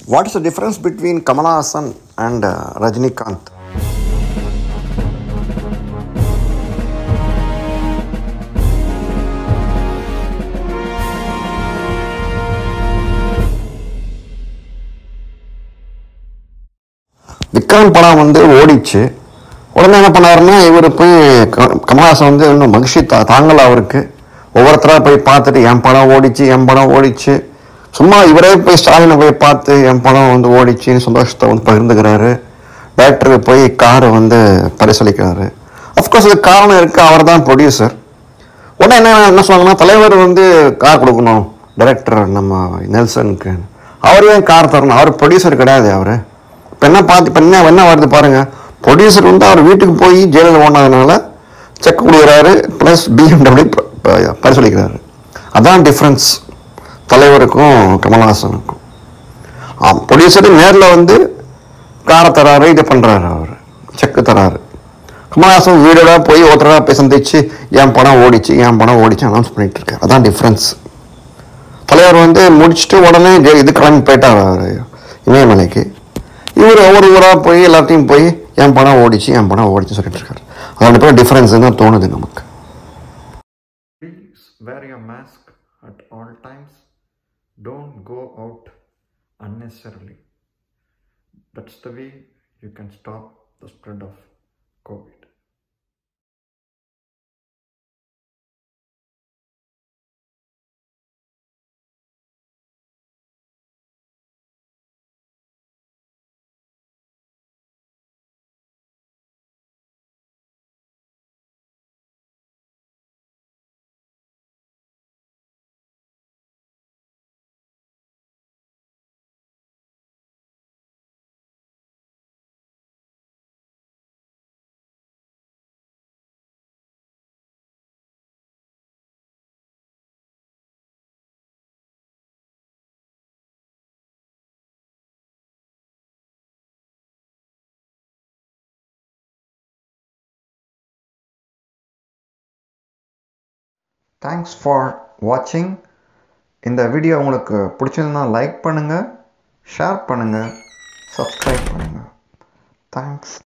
What is the difference between Kamala Hassan and uh, Rajinikanth? Vikram படம் வந்து ஓடிச்சு உடனே என்ன பண்ணாருன்னா இவர் போய் க- கமலஹாசன் வந்து இன்னும் மகிழ்ச்சி தா தாங்கல அவருக்கு ஒவ்வொருத்தராக போய் பார்த்துட்டு என் படம் ஓடிச்சு என் படம் ஓடிச்சு சும்மா இவரே போய் ஸ்டாலினை போய் பார்த்து என் படம் வந்து ஓடிச்சுன்னு சந்தோஷத்தை வந்து பகிர்ந்துக்கிறாரு டேரக்டருக்கு போய் காரை வந்து பரிசளிக்கிறாரு அஃப்கோர்ஸ் அதுக்கு காரணம் இருக்குது அவர் தான் ப்ரொடியூசர் உடனே என்ன என்ன சொன்னாங்கன்னா தலைவர் வந்து கார் கொடுக்கணும் டைரக்டர் நம்ம நெல்சனுக்கு அவர் ஏன் கார் தரணும் அவர் ப்ரொடியூசர் கிடையாது அவர் இப்போ என்ன பார்த்து இப்போ என்ன என்ன வருது பாருங்க ப்ரொடியூசர் வந்து அவர் வீட்டுக்கு போய் ஜெயிலில் ஓடினதுனால செக் கொடுக்குறாரு ப்ளஸ் பிஎம்டபிள்யூ பரிசளிக்கிறாரு அதான் டிஃப்ரென்ஸ் தலைவருக்கும் கமல்ஹாசனுக்கும் ப்ரொடியூசர் நேரில் வந்து காரை தராரு இதை பண்ணுறாரு அவர் செக்கு தராரு கமல்ஹாசன் வீடோட போய் ஒருத்தரா போய் சந்திச்சு என் படம் ஓடிச்சு என் படம் ஓடிச்சு அனௌன்ஸ் பண்ணிட்டு இருக்காரு அதான் டிஃப்ரென்ஸ் தலைவர் வந்து முடிச்சுட்டு உடனே ஜெ- இது கிளம்பி போயிட்டார் அவர் இமயமலைக்கு இவர் ஒவ்வொரு ஊராக போய் எல்லாத்தையும் போய் என் படம் ஓடிச்சு என் படம் ஓடிச்சு சொல்லிட்டு இருக்காரு அதோட பேர் டிஃப்ரென்ஸ் தான் தோணுது நமக்கு Please wear your mask at all times. Don't go out unnecessarily. That's the way you can stop the spread of COVID. Thanks for வாட்சிங் இந்த வீடியோ உங்களுக்கு பிடிச்சிருந்தா லைக் பண்ணுங்கள் ஷேர் பண்ணுங்கள் சப்ஸ்கிரைப் பண்ணுங்கள் தேங்க்ஸ்